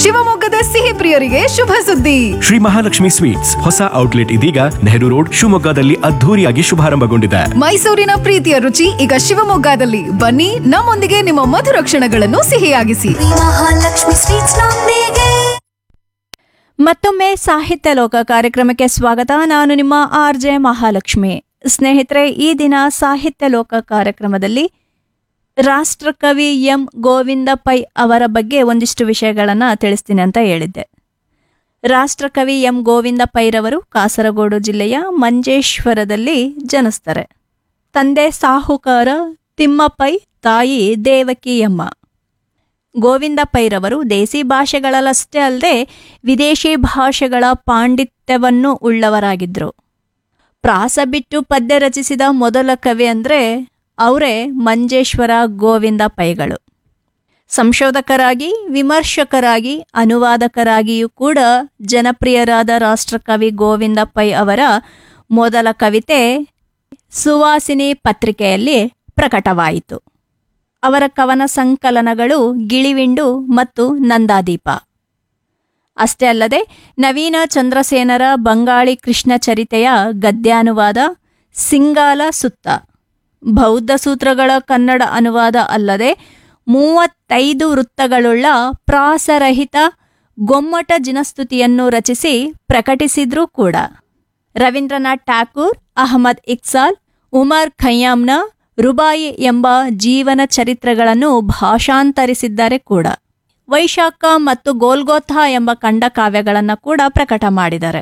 ಶಿವಮೊಗ್ಗದ ಸಿಹಿ ಪ್ರಿಯರಿಗೆ ಶುಭ ಸುದ್ದಿ ಶ್ರೀ ಮಹಾಲಕ್ಷ್ಮಿ ಸ್ವೀಟ್ಸ್ ಹೊಸ ಔಟ್ಲೆಟ್ ಇದೀಗ ನೆಹರು ರೋಡ್ ಶಿವಮೊಗ್ಗದಲ್ಲಿ ಅದ್ಧೂರಿಯಾಗಿ ಶುಭಾರಂಭಗೊಂಡಿದೆ ಮೈಸೂರಿನ ಪ್ರೀತಿಯ ರುಚಿ ಈಗ ಶಿವಮೊಗ್ಗದಲ್ಲಿ ಬನ್ನಿ ನಮ್ಮೊಂದಿಗೆ ನಿಮ್ಮ ಮಧುರ ಕ್ಷಣಗಳನ್ನು ಸಿಹಿಯಾಗಿಸಿ ಮಹಾಲಕ್ಷ್ಮಿ ಸ್ವೀಟ್ಸ್ ನೊಂದಿಗೆ ಮತ್ತೊಮ್ಮೆ ಸಾಹಿತ್ಯ ಲೋಕ ಕಾರ್ಯಕ್ರಮಕ್ಕೆ ಸ್ವಾಗತ ನಾನು ನಿಮ್ಮ ಆರ್ ಜೆ ಮಹಾಲಕ್ಷ್ಮಿ ಸ್ನೇಹಿತರೆ ಈ ದಿನ ಸಾಹಿತ್ಯ ಲೋಕ ಕಾರ್ಯಕ್ರಮದಲ್ಲಿ ರಾಷ್ಟ್ರಕವಿ ಎಂ ಗೋವಿಂದ ಪೈ ಅವರ ಬಗ್ಗೆ ಒಂದಿಷ್ಟು ವಿಷಯಗಳನ್ನು ತಿಳಿಸ್ತೀನಿ ಅಂತ ಹೇಳಿದ್ದೆ ರಾಷ್ಟ್ರಕವಿ ಎಂ ಗೋವಿಂದ ಪೈರವರು ಕಾಸರಗೋಡು ಜಿಲ್ಲೆಯ ಮಂಜೇಶ್ವರದಲ್ಲಿ ಜನಿಸ್ತಾರೆ ತಂದೆ ಸಾಹುಕಾರ ತಿಮ್ಮಪೈ ತಾಯಿ ದೇವಕಿಯಮ್ಮ ಗೋವಿಂದ ಪೈರವರು ದೇಸಿ ಭಾಷೆಗಳಲ್ಲಷ್ಟೇ ಅಲ್ಲದೆ ವಿದೇಶಿ ಭಾಷೆಗಳ ಪಾಂಡಿತ್ಯವನ್ನು ಉಳ್ಳವರಾಗಿದ್ದರು ಪ್ರಾಸ ಬಿಟ್ಟು ಪದ್ಯ ರಚಿಸಿದ ಮೊದಲ ಕವಿ ಅಂದರೆ ಅವರೇ ಮಂಜೇಶ್ವರ ಗೋವಿಂದ ಪೈಗಳು ಸಂಶೋಧಕರಾಗಿ ವಿಮರ್ಶಕರಾಗಿ ಅನುವಾದಕರಾಗಿಯೂ ಕೂಡ ಜನಪ್ರಿಯರಾದ ರಾಷ್ಟ್ರಕವಿ ಗೋವಿಂದ ಪೈ ಅವರ ಮೊದಲ ಕವಿತೆ ಸುವಾಸಿನಿ ಪತ್ರಿಕೆಯಲ್ಲಿ ಪ್ರಕಟವಾಯಿತು ಅವರ ಕವನ ಸಂಕಲನಗಳು ಗಿಳಿವಿಂಡು ಮತ್ತು ನಂದಾದೀಪ ಅಷ್ಟೇ ಅಲ್ಲದೆ ನವೀನ ಚಂದ್ರಸೇನರ ಬಂಗಾಳಿ ಕೃಷ್ಣ ಚರಿತೆಯ ಗದ್ಯಾನುವಾದ ಸಿಂಗಾಲ ಸುತ್ತ ಬೌದ್ಧ ಸೂತ್ರಗಳ ಕನ್ನಡ ಅನುವಾದ ಅಲ್ಲದೆ ಮೂವತ್ತೈದು ವೃತ್ತಗಳುಳ್ಳ ಪ್ರಾಸರಹಿತ ಗೊಮ್ಮಟ ಜಿನಸ್ತುತಿಯನ್ನು ರಚಿಸಿ ಪ್ರಕಟಿಸಿದ್ರೂ ಕೂಡ ರವೀಂದ್ರನಾಥ್ ಠಾಕೂರ್ ಅಹಮದ್ ಇಕ್ಸಾಲ್ ಉಮರ್ ಖಯ್ಯಾಮ್ನ ರುಬಾಯಿ ಎಂಬ ಜೀವನ ಚರಿತ್ರೆಗಳನ್ನು ಭಾಷಾಂತರಿಸಿದ್ದಾರೆ ಕೂಡ ವೈಶಾಖ ಮತ್ತು ಗೋಲ್ಗೋಥ ಎಂಬ ಖಂಡಕಾವ್ಯಗಳನ್ನು ಕೂಡ ಪ್ರಕಟ ಮಾಡಿದ್ದಾರೆ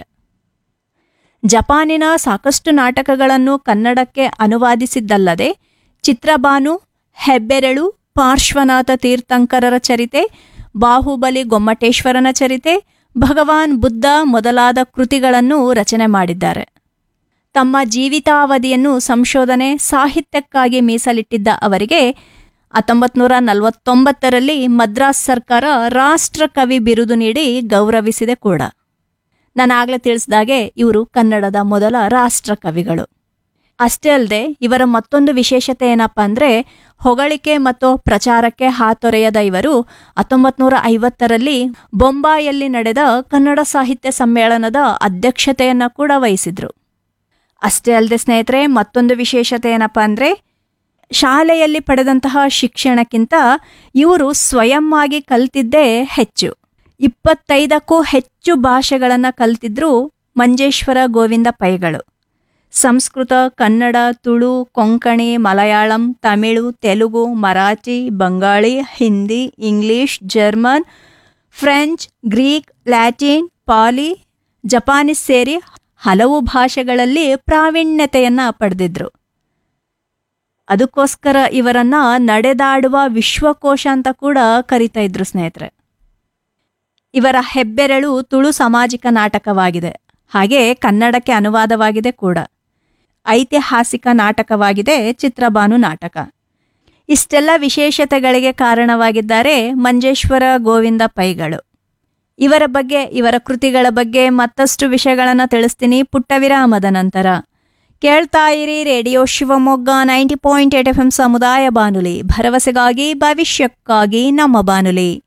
ಜಪಾನಿನ ಸಾಕಷ್ಟು ನಾಟಕಗಳನ್ನು ಕನ್ನಡಕ್ಕೆ ಅನುವಾದಿಸಿದ್ದಲ್ಲದೆ ಚಿತ್ರಬಾನು ಹೆಬ್ಬೆರಳು ಪಾರ್ಶ್ವನಾಥ ತೀರ್ಥಂಕರರ ಚರಿತೆ ಬಾಹುಬಲಿ ಗೊಮ್ಮಟೇಶ್ವರನ ಚರಿತೆ ಭಗವಾನ್ ಬುದ್ಧ ಮೊದಲಾದ ಕೃತಿಗಳನ್ನು ರಚನೆ ಮಾಡಿದ್ದಾರೆ ತಮ್ಮ ಜೀವಿತಾವಧಿಯನ್ನು ಸಂಶೋಧನೆ ಸಾಹಿತ್ಯಕ್ಕಾಗಿ ಮೀಸಲಿಟ್ಟಿದ್ದ ಅವರಿಗೆ ಹತ್ತೊಂಬತ್ತು ನೂರ ನಲವತ್ತೊಂಬತ್ತರಲ್ಲಿ ಮದ್ರಾಸ್ ಸರ್ಕಾರ ರಾಷ್ಟ್ರಕವಿ ಬಿರುದು ನೀಡಿ ಗೌರವಿಸಿದೆ ಕೂಡ ನಾನು ಆಗಲೇ ತಿಳಿಸಿದಾಗೆ ಇವರು ಕನ್ನಡದ ಮೊದಲ ರಾಷ್ಟ್ರಕವಿಗಳು ಅಷ್ಟೇ ಅಲ್ಲದೆ ಇವರ ಮತ್ತೊಂದು ವಿಶೇಷತೆ ಏನಪ್ಪ ಅಂದರೆ ಹೊಗಳಿಕೆ ಮತ್ತು ಪ್ರಚಾರಕ್ಕೆ ಹಾತೊರೆಯದ ಇವರು ಹತ್ತೊಂಬತ್ತು ನೂರ ಐವತ್ತರಲ್ಲಿ ಬೊಂಬಾಯಲ್ಲಿ ನಡೆದ ಕನ್ನಡ ಸಾಹಿತ್ಯ ಸಮ್ಮೇಳನದ ಅಧ್ಯಕ್ಷತೆಯನ್ನು ಕೂಡ ವಹಿಸಿದ್ರು ಅಷ್ಟೇ ಅಲ್ಲದೆ ಸ್ನೇಹಿತರೆ ಮತ್ತೊಂದು ವಿಶೇಷತೆ ಏನಪ್ಪ ಅಂದರೆ ಶಾಲೆಯಲ್ಲಿ ಪಡೆದಂತಹ ಶಿಕ್ಷಣಕ್ಕಿಂತ ಇವರು ಸ್ವಯಂ ಆಗಿ ಕಲ್ತಿದ್ದೇ ಹೆಚ್ಚು ಇಪ್ಪತ್ತೈದಕ್ಕೂ ಹೆಚ್ಚು ಭಾಷೆಗಳನ್ನು ಕಲ್ತಿದ್ರು ಮಂಜೇಶ್ವರ ಗೋವಿಂದ ಪೈಗಳು Sanskrit Kannada Tulu Konkani Malayalam Tamil Telugu Marathi Bengali Hindi English German French Greek Latin Pali Japanese ಸೇರಿ ಹಲವು ಭಾಷೆಗಳಲ್ಲಿ ಪ್ರಾವೀಣ್ಯತೆಯನ್ನು ಪಡೆದಿದ್ರು ಅದಕ್ಕೋಸ್ಕರ ಇವರನ್ನ ನಡೆದಾಡುವ ವಿಶ್ವಕೋಶ ಅಂತ ಕೂಡ ಕರಿತಾ ಇದ್ರು ಸ್ನೇಹಿತರೆ ಇವರ ಹೆಬ್ಬೆರಳು ತುಳು ಸಾಮಾಜಿಕ ನಾಟಕವಾಗಿದೆ ಹಾಗೆ ಕನ್ನಡಕ್ಕೆ ಅನುವಾದವಾಗಿದೆ ಕೂಡ ಐತಿಹಾಸಿಕ ನಾಟಕವಾಗಿದೆ ಚಿತ್ರಬಾನು ನಾಟಕ ಇಷ್ಟೆಲ್ಲ ವಿಶೇಷತೆಗಳಿಗೆ ಕಾರಣವಾಗಿದ್ದಾರೆ ಮಂಜೇಶ್ವರ ಗೋವಿಂದ ಪೈಗಳು ಇವರ ಬಗ್ಗೆ ಇವರ ಕೃತಿಗಳ ಬಗ್ಗೆ ಮತ್ತಷ್ಟು ವಿಷಯಗಳನ್ನು ತಿಳಿಸ್ತೀನಿ ಪುಟ್ಟ ವಿರಾಮದ ನಂತರ ಕೇಳ್ತಾ ಇರಿ radio Shivamogga ninety point eight F M ಸಮುದಾಯ ಬಾನುಲಿ ಭರವಸೆಗಾಗಿ ಭವಿಷ್ಯಕ್ಕಾಗಿ ನಮ್ಮ ಬಾನುಲಿ